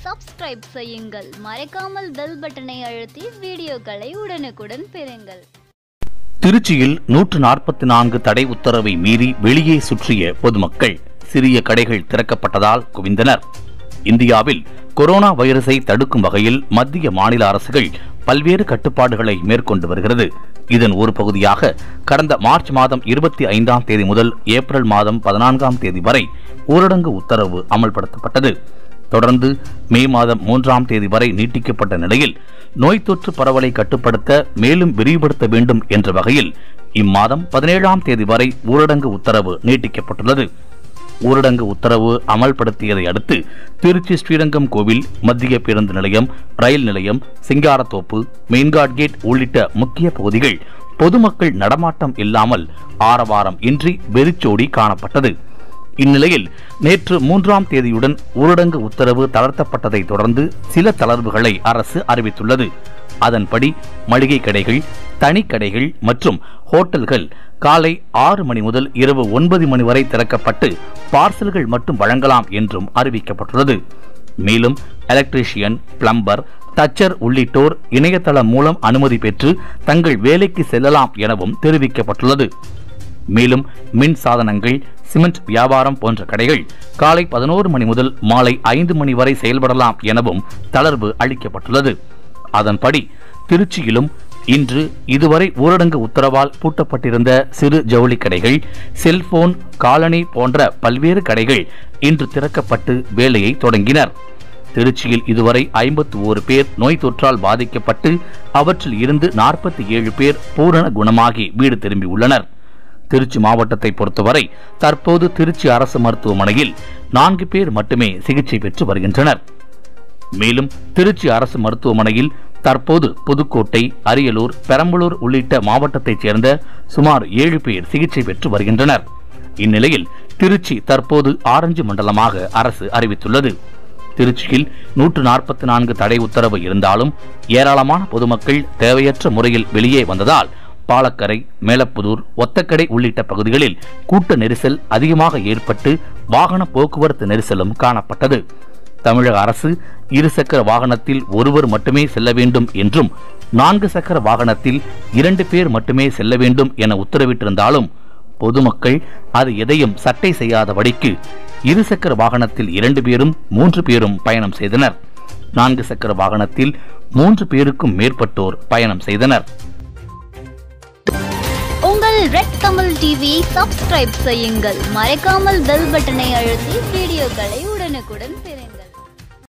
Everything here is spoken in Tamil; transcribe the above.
சப்ஸ்கிரைப் செய்யுங்கள் மறக்காமல் பெல் பட்டனை அழுத்தி வீடியோக்களை உடனுக்குடன் பெறுங்கள் திருச்சியில் நூற்று நாற்பத்தி நான்கு தடை உத்தரவை மீறி வெளியே சுற்றிய பொதுமக்கள் சிறிய கடைகள் திறக்கப்பட்டதால் குவிந்தனர் இந்தியாவில் கொரோனா வைரஸை தடுக்கும் வகையில் மத்திய மாநில அரசுகள் பல்வேறு கட்டுப்பாடுகளை மேற்கொண்டு வருகிறது இதன் ஒரு பகுதியாக கடந்த மார்ச் மாதம் இருபத்தி ஐந்தாம் தேதி முதல் ஏப்ரல் மாதம் பதினான்காம் தேதி வரை ஊரடங்கு உத்தரவு அமல்படுத்தப்பட்டது தொடர்ந்து மே மாதம் மூன்றாம் தேதி வரை நீட்டிக்கப்பட்ட நிலையில் நோய் தொற்று பரவலை கட்டுப்படுத்த மேலும் விரிவுபடுத்த வேண்டும் என்ற வகையில் இம்மாதம் பதினேழாம் தேதி வரை ஊரடங்கு உத்தரவு நீட்டிக்கப்பட்டுள்ளது ஊரடங்கு உத்தரவு அமல்படுத்தியதை அடுத்து திருச்சி ஸ்ரீரங்கம் கோவில் மத்திய பேருந்து நிலையம் ரயில் நிலையம் சிங்காரத்தோப்பு மெயின்காட் கேட் உள்ளிட்ட முக்கிய பகுதிகள் பொதுமக்கள் நடமாட்டம் இல்லாமல் ஆரவாரம் இன்றி வெறிச்சோடி காணப்பட்டது இந்நிலையில் நேற்று மூன்றாம் தேதியுடன் ஊரடங்கு உத்தரவு தளர்த்தப்பட்டதை தொடர்ந்து சில தளர்வுகளை அரசு அறிவித்துள்ளது அதன்படி மளிகை கடைகள் தனிக்கடைகள் மற்றும் ஹோட்டல்கள் காலை ஆறு மணி முதல் இரவு ஒன்பது மணி வரை திறக்கப்பட்டு பார்சல்கள் மட்டும் வழங்கலாம் என்றும் அறிவிக்கப்பட்டுள்ளது மேலும் எலக்ட்ரீஷியன் பிளம்பர் தச்சர் உள்ளிட்டோர் இணையதளம் மூலம் அனுமதி பெற்று தங்கள் வேலைக்கு செல்லலாம் எனவும் தெரிவிக்கப்பட்டுள்ளது மேலும் மின் சாதனங்கள் சிமெண்ட் வியாபாரம் போன்ற கடைகள் காலை பதினோரு மணி முதல் மாலை ஐந்து மணி வரை செயல்படலாம் எனவும் தளர்வு அளிக்கப்பட்டுள்ளது அதன்படி திருச்சியிலும் இன்று இதுவரை ஊரடங்கு உத்தரவால் பூட்டப்பட்டிருந்த சிறு ஜவுளி கடைகள் செல்போன் காலனி போன்ற பல்வேறு கடைகள் இன்று திறக்கப்பட்டு வேலையை தொடங்கினர் திருச்சியில் இதுவரை ஐம்பத்தி ஓரு பேர் நோய் தொற்றால் பாதிக்கப்பட்டு அவற்றில் இருந்து நாற்பத்தி ஏழு பேர் பூரண குணமாகி வீடு திரும்பியுள்ளனர் திருச்சி மாவட்டத்தை பொறுத்தவரை தற்போது திருச்சி அரசு மருத்துவமனையில் நான்கு பேர் மட்டுமே சிகிச்சை பெற்று வருகின்றனர் மேலும் திருச்சி அரசு மருத்துவமனையில் தற்போது புதுக்கோட்டை அரியலூர் பெரம்பலூர் உள்ளிட்ட மாவட்டத்தைச் சேர்ந்த சுமார் ஏழு பேர் சிகிச்சை பெற்று வருகின்றனர் இந்நிலையில் திருச்சி தற்போது ஆரஞ்சு மண்டலமாக அரசு அறிவித்துள்ளது திருச்சியில் நூற்று நாற்பத்தி நான்கு தடை உத்தரவு இருந்தாலும் ஏராளமான பொதுமக்கள் தேவையற்ற முறையில் வெளியே வந்ததால் பாலக்கரை மேலப்புதூர் ஒத்தக்கடை உள்ளிட்ட பகுதிகளில் கூட்ட நெரிசல் அதிகமாக ஏற்பட்டு வாகன போக்குவரத்து நெரிசலும் காணப்பட்டது தமிழக அரசு இருசக்கர வாகனத்தில் ஒருவர் மட்டுமே செல்ல வேண்டும் என்றும் நான்கு சக்கர வாகனத்தில் இரண்டு பேர் மட்டுமே செல்ல வேண்டும் என உத்தரவிட்டிருந்தாலும் பொதுமக்கள் அது எதையும் சட்டை செய்யாதபடிக்கு இருசக்கர வாகனத்தில் இரண்டு பேரும் மூன்று பேரும் பயணம் செய்தனர் நான்கு சக்கர வாகனத்தில் மூன்று பேருக்கும் மேற்பட்டோர் பயணம் செய்தனர் உங்கள் ரெட் தமிழ் டிவியை சப்ஸ்கிரைப் செய்யுங்கள் மறக்காமல் பெல் பட்டனை அழுத்தி வீடியோக்களை உடனுக்குடன் பெறுங்கள்